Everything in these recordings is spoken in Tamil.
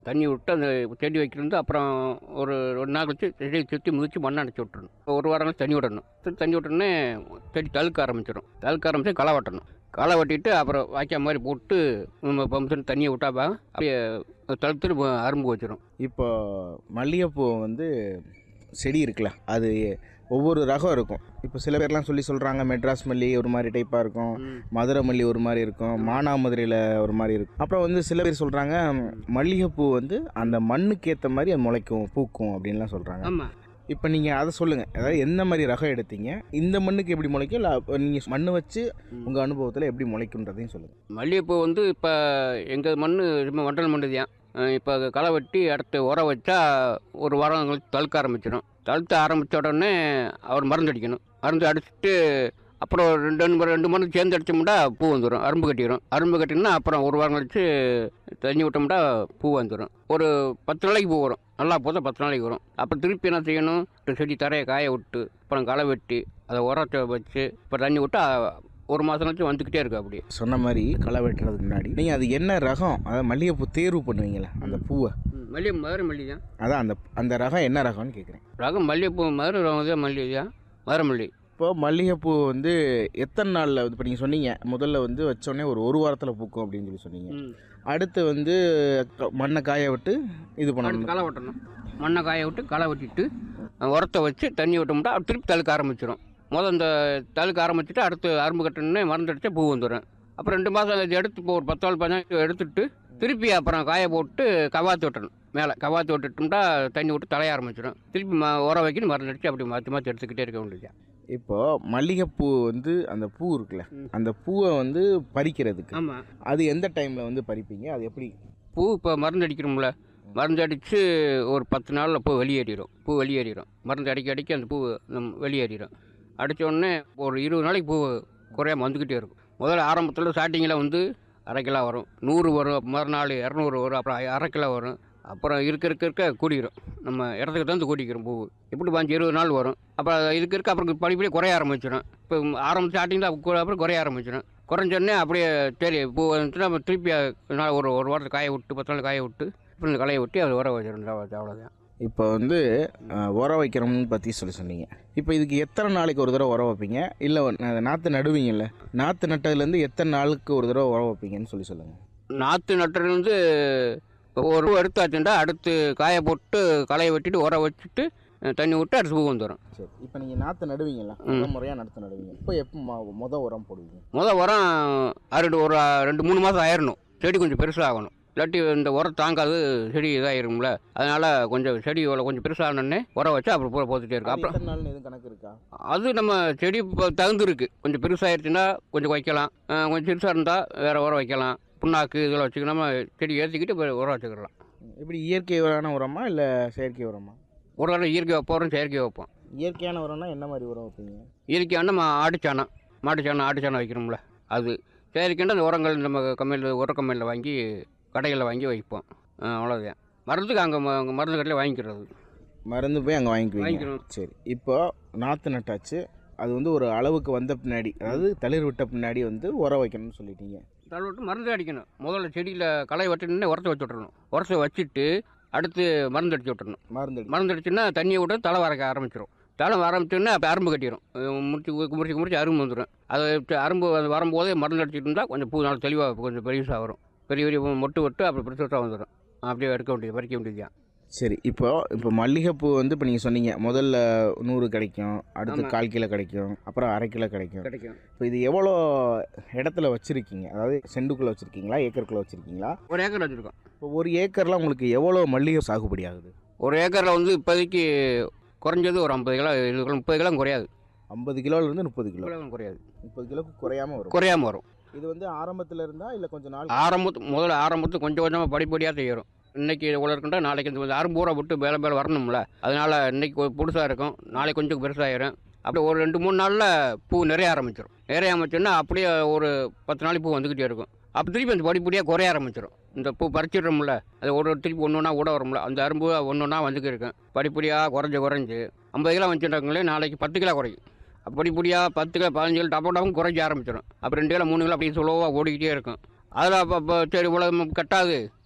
தண்ணி விட்டு அந்த செடி வைக்கிறது அப்புறம் ஒரு ஒரு நாள் கழிச்சு செடியை சுற்றி மிதித்து மண்ணை அடைச்சி விட்டுறணும் ஒரு வாரம் கழிச்சு தண்ணி விடணும் சுத்தி தண்ணி விட்டோன்னே செடி தழுக்க ஆரம்பிச்சிடும் தழுக்க ஆரம்பிச்சு களை வெட்டணும் களை வெட்டிட்டு அப்புறம் வாய்க்கால் மாதிரி போட்டு நம்ம பம்பு தண்ணியை விட்டாப்பா அப்படியே தழுத்துட்டு அரும்பு வச்சிடும் இப்போ மல்லிகைப்பூ வந்து செடி இருக்குல்ல அது ஒவ்வொரு ரகம் இருக்கும் இப்போ சில பேர்லாம் சொல்லி சொல்கிறாங்க மெட்ராஸ் மல்லி ஒரு மாதிரி டைப்பாக இருக்கும் மதுரை மல்லி ஒரு மாதிரி இருக்கும் மானாமதுரையில் ஒரு மாதிரி இருக்கும் அப்புறம் வந்து சில பேர் சொல்கிறாங்க மல்லிகைப்பூ வந்து அந்த மண்ணுக்கு ஏற்ற மாதிரி அது முளைக்கும் பூக்கும் அப்படின்லாம் சொல்கிறாங்க ஆமாம் இப்போ நீங்கள் அதை சொல்லுங்கள் அதாவது எந்த மாதிரி ரகம் எடுத்தீங்க இந்த மண்ணுக்கு எப்படி முளைக்கும் இல்லை நீங்கள் மண்ணு வச்சு உங்கள் அனுபவத்தில் எப்படி முளைக்குன்றதையும் சொல்லுங்கள் மல்லிகைப்பூ வந்து இப்போ எங்கள் மண் ரொம்ப வண்டல் மண்ணு தான் இப்போ களை வெட்டி அடுத்து உரம் வச்சா ஒரு வாரம் கழிச்சு தழுக்க ஆரம்பிச்சிடும் தழுத்த ஆரம்பித்த உடனே அவர் மருந்து அடிக்கணும் மருந்து அடிச்சுட்டு அப்புறம் ரெண்டு ரெண்டு ரெண்டு மருந்து சேர்ந்து அடிச்சோம்னா பூ வந்துடும் அரும்பு கட்டிடும் அரும்பு கட்டினா அப்புறம் ஒரு வாரம் கழிச்சு தண்ணி விட்டோம்னா பூ வந்துடும் ஒரு பத்து நாளைக்கு பூ வரும் நல்லா போதும் பத்து நாளைக்கு வரும் அப்புறம் திருப்பி என்ன செய்யணும் இந்த செடி தரையை காய விட்டு அப்புறம் களை வெட்டி அதை உரத்தை வச்சு இப்போ தண்ணி விட்டு அ- ஒரு மாதம் கழிச்சு வந்துக்கிட்டே இருக்கு அப்படியே சொன்ன மாதிரி களை வெட்டுறதுக்கு முன்னாடி நீங்கள் அது என்ன ரகம் அதாவது மல்லிகைப்பூ தேர்வு பண்ணுவீங்களே அந்த பூவை மல்லிகை மதுரை மல்லி தான் அதான் அந்த அந்த ரகம் என்ன ரகம்னு கேட்குறேன் ரகம் மல்லிகைப்பூ மதுரை ரகம் தான் மல்லி தான் மதுரை மல்லி இப்போ மல்லிகைப்பூ வந்து எத்தனை நாளில் இப்போ நீங்கள் சொன்னீங்க முதல்ல வந்து வச்சோடனே ஒரு ஒரு வாரத்தில் பூக்கும் அப்படின்னு சொல்லி சொன்னீங்க அடுத்து வந்து க- மண்ணை காய விட்டு இது அடுத்து பண்ணணும் களை வெட்டணும் மண்ணை காய விட்டு களை வெட்டிட்டு அஹ், உரத்தை வச்சு தண்ணி விட்டோம்னா அது திருப்பி தழுக்க ஆரம்பிச்சிடும் முதல் இந்த தழுக்க ஆரம்பிச்சுட்டு அடுத்து அரும்பு கட்டணுன்னே மருந்து அடிச்சா பூ வந்துடும் அப்புறம் ரெண்டு மாதம் இது எடுத்து இப்போ ஒரு பத்து நாள் பதினஞ்சு எடுத்துட்டு திருப்பி அப்புறம் காய போட்டு கவாத்து விட்டணும் மேலே கவாத்து விட்டுட்டோம்னா தண்ணி விட்டு தலைய ஆரம்பிச்சிடும் திருப்பி ம உரம் வைக்கணும் மருந்து அடிச்சு அப்படி மாற்றி மாற்றி எடுத்துக்கிட்டே இருக்க வேண்டியது இப்போ மல்லிகைப்பூ வந்து அந்த பூ இருக்குல்ல ம். அந்த பூவை வந்து பறிக்கிறதுக்கு ஆமாம் அது எந்த டைமில் வந்து பறிப்பீங்க அது எப்படி பூ இப்போ மருந்து அடிக்கிறோம்ல மருந்து அடித்து ஒரு பத்து நாளில் பூ வெளியேறிடும் பூ வெளியேறிடும் மருந்து அடிக்க அடிக்க அந்த பூ நம்ம வெளியேறிடும் அடிச்ச உடனே ஒரு இருபது நாளைக்கு பூ குறையாம வந்துக்கிட்டே இருக்கும் முதல்ல ஆரம்பத்தில் ஸ்டார்டிங்கில் வந்து அரை கிலோ வரும் நூறு வரும் மறுநாள் இரநூறு வரும் அப்புறம் அரை கிலோ வரும் அப்புறம் இருக்க இருக்க இருக்க கூடிரும் நம்ம இடத்துக்கு தந்து கூட்டிக்கிறோம் பூ இப்படி பாஞ்சு இருபது நாள் வரும் அப்புறம் இருக்க இருக்க அப்புறம் படிப்படியாக குறைய ஆரம்பிச்சிடும் இப்போ ஆரம்பிச்சு ஸ்டார்டிங்கில் அப்புறம் குறைய ஆரம்பிச்சிடும் குறைஞ்சோடனே அப்படியே சரி பூ வந்துட்டு நம்ம திருப்பி அது நாள் ஒரு ஒரு வாரத்துக்கு காய விட்டு பத்து நாள் காய விட்டு அப்புறம் இந்த களையை விட்டு அது உர வச்சிடும் அவ்வளோதான் இப்போ வந்து அஹ், உரம் வைக்கிறோம்னு பற்றி சொல்லி சொன்னீங்க இப்போ இதுக்கு எத்தனை நாளைக்கு ஒரு தடவை உரம் வைப்பீங்க இல்லை நாற்று நடுவீங்கல்ல நாற்று நட்டதுலேருந்து எத்தனை நாளுக்கு ஒரு தடவை உரம் வைப்பீங்கன்னு சொல்லி சொல்லுங்கள் நாற்று நட்டுறது வந்து இப்போ ஒரு பூ எடுத்தாச்சுண்டா அடுத்து காய போட்டு களையை வெட்டிட்டு உர வச்சுட்டு அஹ், தண்ணி விட்டு அடுத்து பூ வந்துடும் சரி இப்போ நீங்கள் நாற்று நடுவீங்களா முதல் முறையாக நாற்று நடுவீங்க இப்போ எப்போ மொ- முத உரம் போடுவீங்க முத உரம் அரை ஒரு ரெண்டு மூணு மாதம் ஆயிரணும் செடி கொஞ்சம் பெருசாகணும் இல்லாட்டி இந்த உரம் தாங்காது செடி இதாயிரும்ல அதனால் கொஞ்சம் செடி இவ்வளோ கொஞ்சம் பெருசாகணுன்னே உரம் வச்சு அப்புறம் பூரா போத்துட்டே இருக்கு அது அப்புறம் எத்தனை நாள்னு எதுவும் கணக்கு இருக்கா அது நம்ம செடி இப்போ தகுந்துருக்கு கொஞ்சம் பெருசாகிடுச்சுன்னா கொஞ்சம் வைக்கலாம் அஹ் கொஞ்சம் சிறுசாக இருந்தால் வேறு உரம் வைக்கலாம் புண்ணாக்கு இதெல்லாம் வச்சுக்க நம்ம செடி ஏற்றிக்கிட்டு இப்ப உரம் வச்சுக்கலாம் இப்படி இயற்கையான உரமா இல்லை செயற்கை உரமா ஒரு உரம் இயற்கை வைப்போம் செயற்கை வைப்போம் இயற்கையான உரம்னா என்ன மாதிரி உரம் வைப்பீங்க இயற்கையான நம்ம ஆட்டுச்சாணம் மாட்டுச்சாணம் ஆட்டுச்சாணம் வைக்கிறோம்ல அது செயற்கைன்னா அந்த உரங்கள் நம்ம கம்பெனியில் உர கம்பெனியில் வாங்கி கடைகளில் வாங்கி வைப்போம் அஹ் அவ்வளோதான் மருந்துக்கு அங்கே மருந்து கடையில் வாங்கிக்கிறது மருந்து போய் அங்கே வாங்கிக்குவீங்க வாங்கிக்கிறோம் சரி இப்போ நாற்று நட்டாச்சு அது வந்து ஒரு அளவுக்கு வந்த பின்னாடி அதாவது தளிர் விட்ட பின்னாடி வந்து உரம் வைக்கணும்னு சொல்லிட்டீங்க தலை விட்டு மருந்து அடிக்கணும் முதல்ல செடியில் களை வெட்டணுன்னே உரத்தை வச்சு விட்றணும் உரத்தை வச்சுட்டு அடுத்து மருந்து அடிச்சு விட்டுறணும் மருந்து அடி மருந்து அடிச்சுன்னா தண்ணியை விட்டு தலை வரைக்க ஆரம்பிச்சிடும் தலை ஆரம்பிச்சோன்னா அப்போ அரும்பு கட்டிடும் முடிச்சு முடிச்சு முடிச்சு அரும்பு வந்துடும் அதை விட்டு அரும்பு அது வரும்போதே மருந்து அடிச்சிட்டு இருந்தால் கொஞ்சம் பூ நாள் தெளிவாக கொஞ்சம் பெருசாக வரும் பெரிய பெரிய பூ மொட்டு விட்டு அப்புறம் பெருசாக வந்துடும் அப்படியே எடுக்க வேண்டியது பறிக்க வேண்டியது சரி இப்போ இப்போ மல்லிகைப்பூ வந்து இப்போ நீங்கள் சொன்னீங்க முதல்ல நூறு கிடைக்கும் அடுத்து ஆமா. கால் கிலோ கிடைக்கும் அப்புறம் அரை கிலோ கிடைக்கும் கிடைக்கும் இப்போ இது எவ்வளோ இடத்துல வச்சுருக்கீங்க அதாவது செண்டுக்குள்ளே வச்சுருக்கீங்களா ஏக்கருக்குள்ளே வச்சுருக்கீங்களா ஒரு ஏக்கர் வச்சுருக்கோம் இப்போ ஒரு ஏக்கரில் உங்களுக்கு எவ்வளோ மல்லிகை சாகுபடி ஆகுது ஒரு ஏக்கரில் வந்து இப்போதைக்கு குறைஞ்சது ஒரு ஐம்பது கிலோ இருபது கிலோ முப்பது கிலோ குறையாது ஐம்பது கிலோலேருந்து முப்பது கிலோ கிலோ குறையாது முப்பது கிலோக்கு குறையாம வரும் குறையாம வரும் இது வந்து ஆரம்பத்தில் இருந்தா இல்லை கொஞ்சம் நாள் ஆரம்பத்து முதல்ல ஆரம்பத்து கொஞ்சம் கொஞ்சமாக படிப்படியாக செய்யறோம் இன்னைக்கு இவ்வளோ இருக்குண்டா நாளைக்கு இந்த அரும்பூரை விட்டு மேலே மேலே வரணும்ல அதனால் இன்னைக்கு ஒரு புதுசாக இருக்கும் நாளைக்கு கொஞ்சம் பெருசாகிடும் அப்படியே ஒரு ரெண்டு மூணு நாளில் பூ நிறைய ஆரம்பிச்சிடும் நிறைய ஆரம்பிச்சோன்னா அப்படியே ஒரு பத்து நாளைக்கு பூ வந்துக்கிட்டே இருக்கும் அப்போ திருப்பி அந்த படிப்படியாக குறைய ஆரம்பிச்சிடும் இந்த பூ பறிச்சிடுறோம்ல அது ஒரு ஒரு திருப்பி ஒன்று ஒன்றா கூட வரும்ல அந்த அரும்பு ஒன்று ஒன்றா வந்துக்கிட்டு இருக்கும் படிப்படியாக குறைஞ்சு குறைஞ்சு ஐம்பது கிலோ வந்துட்டாங்களே நாளைக்கு பத்து கிலோ குறையும் அப்ப படிப்படியாக பத்து கிலோ பதினஞ்சு கிலோ டப்பா டப்பும் குறைஞ்ச ஆரம்பிச்சிடும் அப்போ ரெண்டு கிலோ மூணு கிலோ அப்படியே ஸ்லோவாக ஓடிக்கிட்டே இருக்கும் அதில் அப்போ அப்போ சரி இவ்வளோ கட்டாது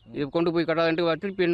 இது கொண்டு போய் கட்டாதுன்ட்டு திருப்பி என்ன